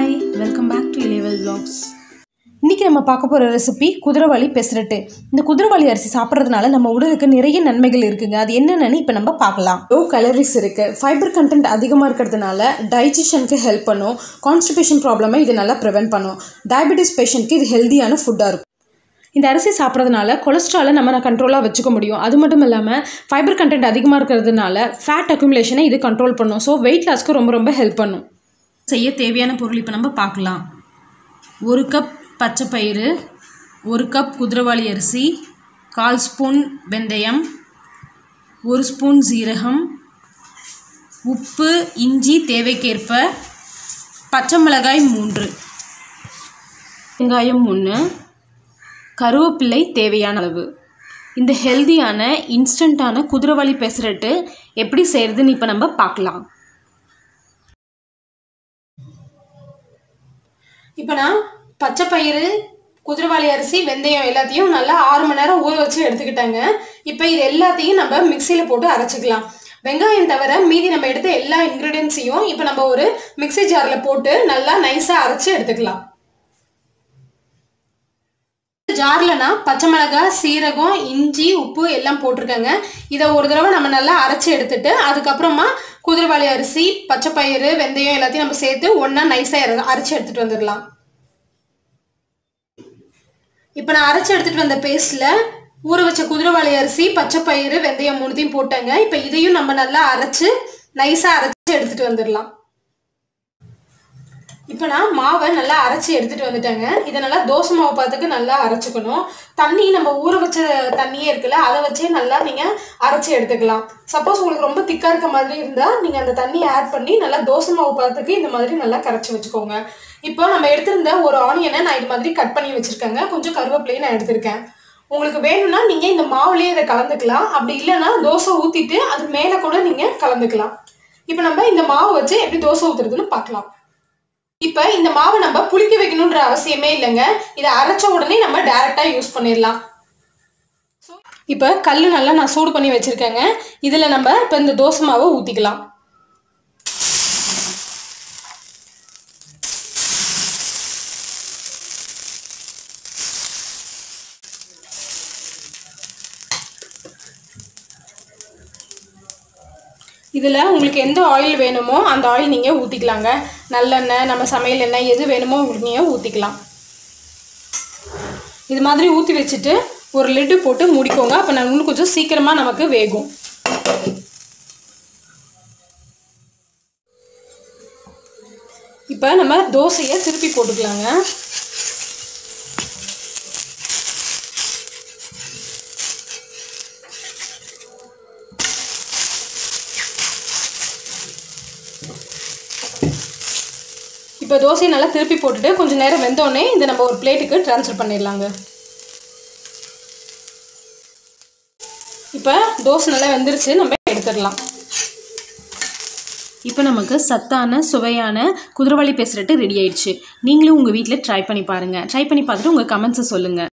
hi welcome back to இலேவல் vlogs இன்றைக்கி நம்ம பார்க்க போகிற ரெசிபி குதிரைவாளி பெசரட்டு இந்த குதிரைவாளி அரிசி சாப்பிட்றதுனால நம்ம உடலுக்கு நிறைய நன்மைகள் இருக்குங்க அது என்னென்னு இப்போ நம்ம பார்க்கலாம் லோ கலரிஸ் இருக்குது ஃபைபர் கண்டென்ட் அதிகமாக இருக்கிறதுனால டைஜஷனுக்கு ஹெல்ப் பண்ணும் கான்ஸ்டிபேஷன் ப்ராப்ளமை இது நல்லா ப்ரிவென்ட் பண்ணும் டயபெட்டிஸ் பேஷண்ட்க்கு இது ஹெல்தியான ஃபுட்டாக இருக்கும் இந்த அரிசி சாப்பிட்றதுனால கொலஸ்ட்ராலை நம்ம கண்ட்ரோலாக வச்சுக்க முடியும் அது மட்டும் இல்லாமல் ஃபைபர் கண்டென்ட் அதிகமாக இருக்கிறதுனால ஃபேட் அக்குமுலேஷனை இது கண்ட்ரோல் பண்ணும் ஸோ வெயிட் லாஸ்க்கு ரொம்ப ரொம்ப ஹெல்ப் பண்ணும் செய்ய தேவையான பொருள் இப்போ நம்ம பார்க்கலாம் ஒரு கப் பச்சை பயிறு ஒரு கப் குதிரைவாளி அரிசி கால் ஸ்பூன் வெந்தயம் ஒரு ஸ்பூன் சீரகம் உப்பு இஞ்சி தேவைக்கேற்ப பச்சை மிளகாய் மூன்று வெங்காயம் ஒன்று கருவேப்பிள்ளை தேவையான அளவு இந்த ஹெல்தியான இன்ஸ்டண்ட்டான குதிரைவாளி பெசரட்டு எப்படி செய்கிறதுன்னு இப்போ நம்ம பார்க்கலாம் இப்போ நான் பச்சை பயிறு குதிரைவாளி அரிசி வெந்தயம் எல்லாத்தையும் நல்லா ஆறு மணி நேரம் ஊற வச்சு எடுத்துக்கிட்டாங்க இப்போ இது எல்லாத்தையும் நம்ம மிக்சியில் போட்டு அரைச்சிக்கலாம் வெங்காயம் தவிர மீதி நம்ம எடுத்த எல்லா இன்க்ரீடியன்ஸையும் இப்போ நம்ம ஒரு மிக்ஸி ஜாரில் போட்டு நல்லா நைஸாக அரைச்சி எடுத்துக்கலாம் ஜாரில் நான் பச்சை மிளகாய் சீரகம் இஞ்சி உப்பு எல்லாம் போட்டிருக்கேங்க இதை ஒரு தடவை நம்ம நல்லா அரைச்சி எடுத்துட்டு அதுக்கப்புறமா குதிரைவாளி அரிசி பச்சை பயிறு வெந்தயம் எல்லாத்தையும் நம்ம சேர்த்து ஒன்றா நைஸாக அரைச்சி எடுத்துகிட்டு வந்துடலாம் இப்போ நான் அரைச்சி எடுத்துகிட்டு வந்த பேஸ்ட்டில் ஊற வச்ச குதிரைவாளி அரிசி பச்சை பயிறு வெந்தயம் மூணுத்தையும் போட்டேங்க இப்போ இதையும் நம்ம நல்லா அரைச்சி நைஸாக அரைச்சி எடுத்துகிட்டு வந்துடலாம் இப்போ நான் மாவை நல்லா அரைச்சி எடுத்துகிட்டு வந்துட்டேங்க இதை நல்லா தோசை மாவு பார்த்துக்கு நல்லா அரைச்சிக்கணும் தண்ணி நம்ம ஊற வச்ச தண்ணியே இருக்குல்ல அதை வச்சே நல்லா நீங்கள் அரைச்சி எடுத்துக்கலாம் சப்போஸ் உங்களுக்கு ரொம்ப திக்காக இருக்க மாதிரி இருந்தால் நீங்கள் அந்த தண்ணியை ஆட் பண்ணி நல்லா தோசை மாவு பார்த்துக்கு இந்த மாதிரி நல்லா கரைச்சி வச்சுக்கோங்க இப்போ நம்ம எடுத்திருந்த ஒரு ஆனியனை நான் இது மாதிரி கட் பண்ணி வச்சுருக்கேங்க கொஞ்சம் கருவேப்பிலையும் நான் எடுத்திருக்கேன் உங்களுக்கு வேணும்னா நீங்கள் இந்த மாவுலேயே இதை கலந்துக்கலாம் அப்படி இல்லைன்னா தோசை ஊற்றிட்டு அது மேலே கூட நீங்கள் கலந்துக்கலாம் இப்போ நம்ம இந்த மாவு வச்சு எப்படி தோசை ஊற்றுறதுன்னு பார்க்கலாம் இப்போ இந்த மாவை நம்ம புளிக்க வைக்கணுன்ற அவசியமே இல்லைங்க இதை அரைச்ச உடனே நம்ம டைரெக்டாக யூஸ் பண்ணிடலாம் இப்போ கல் நல்லா நான் சூடு பண்ணி வச்சுருக்கேங்க இதில் நம்ம இப்போ இந்த தோசை மாவை ஊற்றிக்கலாம் இதில் உங்களுக்கு எந்த ஆயில் வேணுமோ அந்த ஆயில் நீங்கள் ஊற்றிக்கலாங்க நல்லெண்ணெய் நம்ம சமையல் எண்ணெய் எது வேணுமோ உங்களுக்கு நீங்கள் ஊற்றிக்கலாம் இது மாதிரி ஊற்றி வச்சுட்டு ஒரு லிட்டு போட்டு முடிக்கோங்க அப்போ நான் இன்னும் கொஞ்சம் சீக்கிரமாக நமக்கு வேகும் இப்போ நம்ம தோசையை திருப்பி போட்டுக்கலாங்க இப்போ தோசையை நல்லா திருப்பி போட்டுட்டு கொஞ்சம் நேரம் வெந்தோடனே இதை நம்ம ஒரு பிளேட்டுக்கு ட்ரான்ஸ்ஃபர் பண்ணிடலாங்க இப்போ தோசை நல்லா வெந்துருச்சு நம்ம எடுத்துடலாம் இப்போ நமக்கு சத்தான சுவையான குதிரைவாளி பெசரட்டு ரெடி ஆயிடுச்சு நீங்களும் உங்கள் வீட்டில் ட்ரை பண்ணி பாருங்கள் ட்ரை பண்ணி பார்த்துட்டு உங்கள் கமெண்ட்ஸை சொல்லுங்கள்